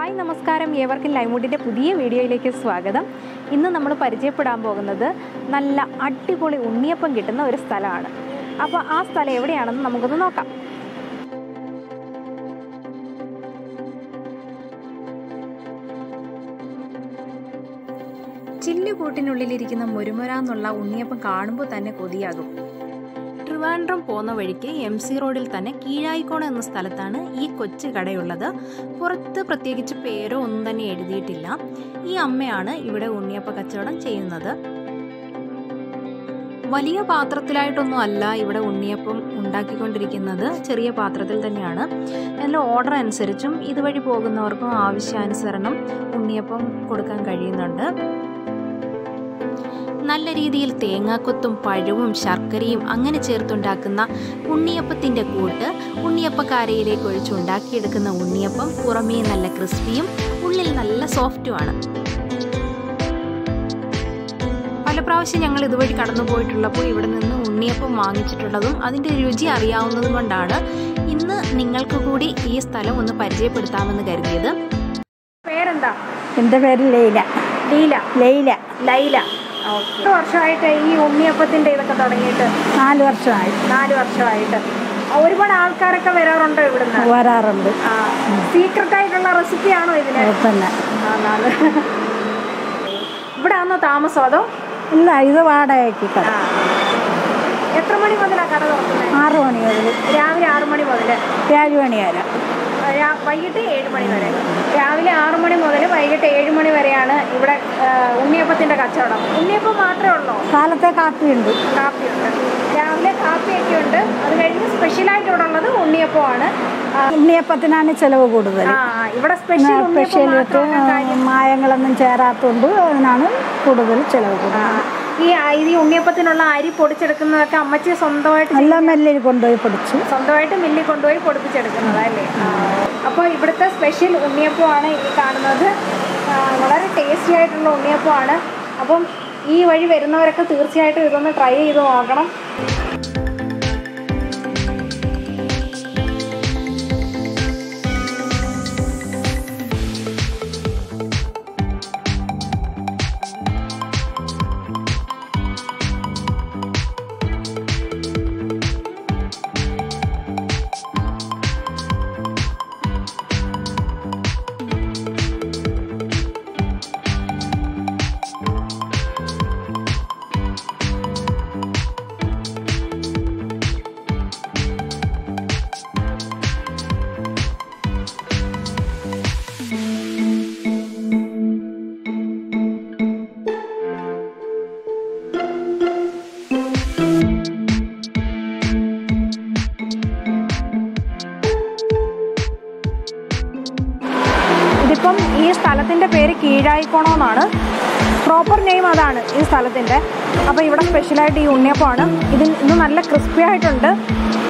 Hi നമസ്കാരം ഏവർക്കും ലൈമുഡിൻ്റെ പുതിയ വീഡിയോയിലേക്ക് സ്വാഗതം ഇന്ന് നമ്മൾ പരിചയപ്പെടാൻ പോകുന്നത് നല്ല അടിപൊളി ഉണ്ണിയപ്പം കിട്ടുന്ന ഒരു സ്ഥലമാണ് അപ്പോൾ ആ സ്ഥലം എവിടെയാണെന്ന് നമുക്കൊന്ന് നോക്കാം ചില്ലുകൂട്ടിനുള്ളിലിരിക്കുന്ന മുരുമുരാന്നുള്ള ഉണ്ണിയപ്പം കാണുമ്പോൾ തന്നെ കൊതിയാകും ട്രിവാൻഡ്രം പോകുന്ന വഴിക്ക് എം സി റോഡിൽ തന്നെ കീഴായിക്കോണം എന്ന സ്ഥലത്താണ് ഈ കൊച്ചു കടയുള്ളത് പുറത്ത് പ്രത്യേകിച്ച് പേരോ ഒന്നും തന്നെ എഴുതിയിട്ടില്ല ഈ അമ്മയാണ് ഇവിടെ ഉണ്ണിയപ്പ കച്ചവടം ചെയ്യുന്നത് വലിയ പാത്രത്തിലായിട്ടൊന്നും അല്ല ഇവിടെ ഉണ്ണിയപ്പം ഉണ്ടാക്കിക്കൊണ്ടിരിക്കുന്നത് ചെറിയ പാത്രത്തിൽ തന്നെയാണ് നല്ല ഓർഡർ അനുസരിച്ചും ഇതുവഴി പോകുന്നവർക്കും ആവശ്യാനുസരണം ഉണ്ണിയപ്പം കൊടുക്കാൻ കഴിയുന്നുണ്ട് നല്ല രീതിയിൽ തേങ്ങാക്കൊത്തും പഴവും ശർക്കരയും അങ്ങനെ ചേർത്തുണ്ടാക്കുന്ന ഉണ്ണിയപ്പത്തിൻ്റെ കൂട്ട് ഉണ്ണിയപ്പക്കാരയിലേക്ക് ഒഴിച്ചുണ്ടാക്കിയെടുക്കുന്ന ഉണ്ണിയപ്പം പുറമേ നല്ല ക്രിസ്പിയും ഉള്ളിൽ നല്ല സോഫ്റ്റുമാണ് പല പ്രാവശ്യം ഞങ്ങൾ ഇതുവഴി കടന്നു പോയിട്ടുള്ളപ്പോൾ ഇവിടെ നിന്ന് ഉണ്ണിയപ്പം വാങ്ങിച്ചിട്ടുള്ളതും അതിൻ്റെ രുചി അറിയാവുന്നതും കൊണ്ടാണ് ഇന്ന് നിങ്ങൾക്ക് കൂടി ഈ സ്ഥലം ഒന്ന് പരിചയപ്പെടുത്താമെന്ന് കരുതിയത് പേരെന്താ എൻ്റെ പേര് ലൈല ലീല ലൈല ലൈല എത്ര വർഷമായിട്ട് ഈ ഉണ്ണിയപ്പത്തിന്റെ ഇതൊക്കെ തുടങ്ങിയിട്ട് നാല് വർഷമായി നാല് വർഷമായിട്ട് ഒരുപാട് ആൾക്കാരൊക്കെ വരാറുണ്ടോ ഇവിടുന്ന് വരാറുണ്ട് സീക്രട്ട് ആയിട്ടുള്ള റെസിപ്പിയാണോ ഇതിന് അത് തന്നെ ആണാണ്. ഇവിടെ ആണോ താമസം അതോ ഇല്ല ഇത് വാടകയ്ക്ക് കട ആ. എത്ര മണി മുതലാ കട തുറക്കുന്നത് ആറ് മണി മുതൽ രാവിലെ ആറ് മണി മുതൽ ഏഴ് മണി വരെ വൈകിട്ട് ഏഴ് മണി വരെ രാവിലെ ആറ് മണി മുതൽ വൈകിട്ട് ഏഴ് മണി വരെയാണ് ഇവിടെ ആ, ഉണ്ണിയപ്പത്തിന്റെ കച്ചവടം ഉണ്ണിയപ്പം മാത്രമേ ഉള്ളൂ കാലത്തെ കാപ്പിയുണ്ട് കാപ്പിയുണ്ട് രാവിലെ കാപ്പിയൊക്കെ ഉണ്ട് അത് കഴിഞ്ഞ് സ്പെഷ്യലായിട്ട് ഇവിടെ ഉള്ളത് ഉണ്ണിയപ്പമാണ് ആ, ഉണ്ണിയപ്പത്തിനാണ് ചിലവ് കൂടുതൽ ആ ഇവിടെ സ്പെഷ്യൽ ഉണ്ണിയപ്പം സ്പെഷ്യലിട്ട് മാത്രമാണ് കാര്യം. മായങ്ങളൊന്നും ചേരാത്തതുകൊണ്ട് അതിനാണ് കൂടുതൽ ചിലവ് ആ, കൂടുതൽ ഈ അ- ഈ ഉണ്ണിയപ്പത്തിനുള്ള അരി പൊടിച്ചെടുക്കുന്നതൊക്കെ അമ്മച്ചി സ്വന്തമായിട്ട് നല്ല മെല്ലിൽ കൊണ്ടുപോയി പൊടിച്ചു സ്വന്തമായിട്ട് മില്ലിൽ കൊണ്ടുപോയി പൊടിപ്പിച്ചെടുക്കുന്നതല്ലേ അപ്പോൾ ഇവിടുത്തെ സ്പെഷ്യൽ ഉണ്ണിയപ്പമാണ് ഈ കാണുന്നത് ആ, വളരെ ടേസ്റ്റി ആയിട്ടുള്ള ഉണ്ണിയപ്പമാണ് അപ്പം ഈ വഴി വരുന്നവരൊക്കെ തീർച്ചയായിട്ടും ഇതൊന്ന് ട്രൈ ചെയ്ത് നോക്കണം ഇതിപ്പം ഈ സ്ഥലത്തിൻ്റെ പേര് കീഴായിക്കോണം എന്നാണ് പ്രോപ്പർ നെയിം അതാണ് ഈ സ്ഥലത്തിൻ്റെ അപ്പോൾ ഇവിടെ സ്പെഷ്യലായിട്ട് ഈ ഉണ്ണിയപ്പമാണ് ഇതിൽ ഇന്ന് നല്ല ക്രിസ്പി ആയിട്ടുണ്ട്